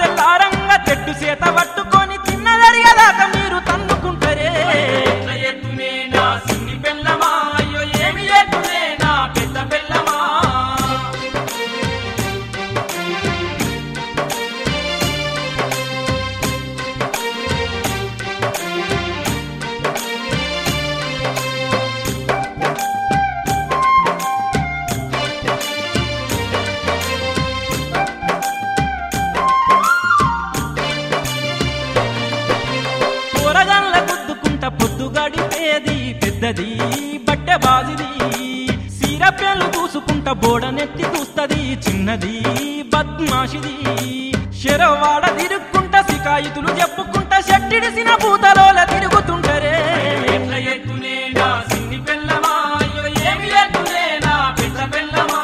తెల్లారంగా చెట్టు చేత పట్టుకొని తిన్నదరిగేదాకా మీరు తన్నుకుంటారే ఎట్ల ఎత్తునే నా సిన్ని బెల్లమా అయ్యో ఏమి ఎత్తునే నా పెద్ద బెల్లమా కూరగాన్ల గుద్దుకుంట పొద్దు గడిపేది పెద్దది బట్టె బాజిది సీరపేలు చూసుకుంట బోడనెత్తి చూస్తది చిన్నది బద్మాషిది శరవాడ తిరుక్కుంట సికాయితులు చెప్పుకుంట షట్టిడిసిన పూతలోల తిరుగుతుంటరే ఎట్ల ఎత్తునే నా సిన్ని బెల్లమా అయ్యో ఏమి ఎత్తునే నా పెద్ద బెల్లమా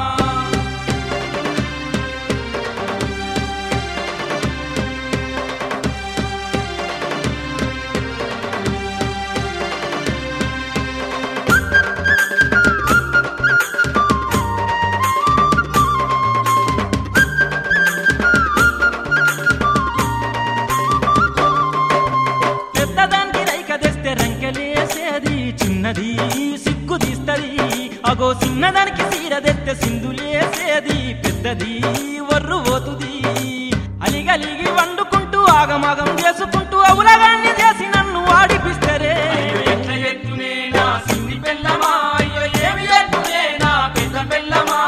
పెద్దదానికి రైక తెస్తే రంకెలేసేది చిన్నది సిగ్గు తీస్తది అగో చిన్నదానికి సీర తెస్తే సింధులేసేది పెద్దది వర్రు పోతుంది అలిగలిగి వండుకుంటూ ఆగమాగం చేసుకుంటూ అవులగాన్ని చేసి నన్ను ఆడిపిస్తరే ఎట్ల ఎత్తునే నా సిన్ని బెల్లమా అయ్యో ఏమి ఎత్తునే నా పెద్ద బెల్లమా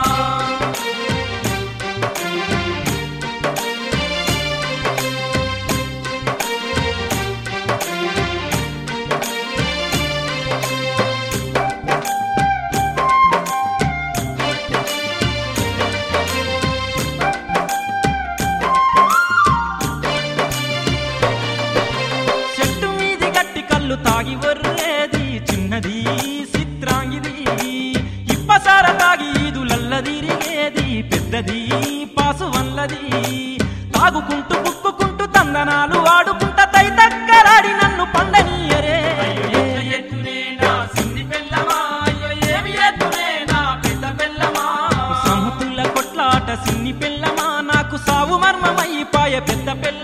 చెట్టు మీది గట్టి కళ్ళు తాగి వర్రేది చిన్నది చిత్రాంగిది ఇప్పసార తాగి ఈదులల్లదిరిగేది పెద్దది పాసు వల్లది తాగుకుంటూ పుక్కుకుంటూ తందనాలు ఆడుకుంటా తై దగ్గరాడి నన్ను పండనీయరే ఎట్ల ఎత్తునే నా సిన్ని బెల్లమా అయ్యో ఏమి ఎత్తునే నా పెద్ద బెల్లమా సముతుల కొట్లాట సిన్ని పిల్లమా నాకు సావు మర్మమై పాయ పెద్ద పిల్ల